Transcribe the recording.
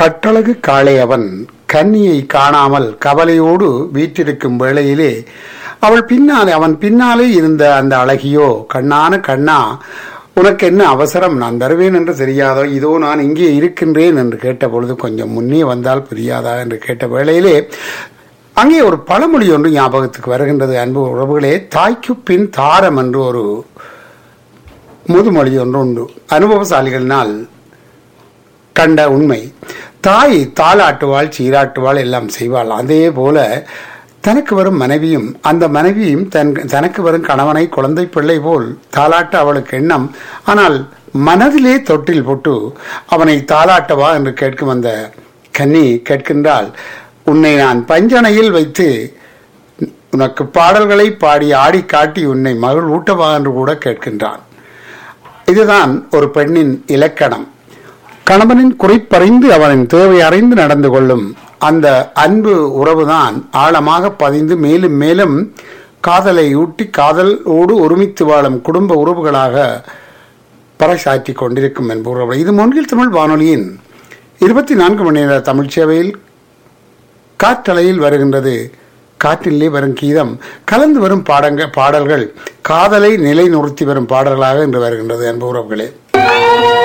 கட்டழகு காளையவன் கன்னியை காணாமல் கவலையோடு வீற்றிருக்கும் வேளையிலே அவள் பின்னாலே அவன் பின்னாலே இருந்த அந்த அழகியோ கண்ணான கண்ணா உனக்கு என்ன அவசரம் நான் தருவேன் என்று தெரியாதோ இதோ நான் இங்கே இருக்கின்றேன் என்று கேட்ட பொழுது கொஞ்சம் முன்னே வந்தால் புரியாதா என்று கேட்ட வேளையிலே அங்கே ஒரு பழமொழி ஒன்று ஞாபகத்துக்கு வருகின்றது அன்பு உறவுகளே தாய்க்கு பின் தாரம் என்று ஒரு முதுமொழி ஒன்று உண்டு அனுபவசாலிகளினால் கண்ட உண்மை தாய் தாளாட்டுவாள் சீராட்டுவாள் எல்லாம் செய்வாள் அதே போல தனக்கு வரும் மனைவியும் அந்த மனைவியும் தன் தனக்கு வரும் கணவனை குழந்தை பிள்ளை போல் தாளாட்ட அவளுக்கு எண்ணம் ஆனால் மனதிலே தொட்டில் போட்டு அவனை தாளாட்டவா என்று கேட்கும் அந்த கன்னி கேட்கின்றாள் உன்னை நான் பஞ்சனையில் வைத்து உனக்கு பாடல்களை பாடி ஆடி காட்டி உன்னை மகள் ஊட்டவா என்று கூட கேட்கின்றான் இதுதான் ஒரு பெண்ணின் இலக்கணம் கணவனின் குறிப்பறிந்து அவனின் தேவை அறிந்து நடந்து கொள்ளும் அந்த அன்பு உறவுதான் ஆழமாக பதிந்து மேலும் மேலும் காதலை ஊட்டி காதலோடு ஒருமித்து வாழும் குடும்ப உறவுகளாக பறைசாற்றி கொண்டிருக்கும் என்பவர் இது மொன்றில் தமிழ் வானொலியின் இருபத்தி நான்கு மணி நேர தமிழ் சேவையில் காற்றலையில் வருகின்றது காற்றிலே வரும் கீதம் கலந்து வரும் பாடங்கள் பாடல்கள் காதலை நிலைநிறுத்தி வரும் பாடல்களாக இன்று வருகின்றது என்பவர்களே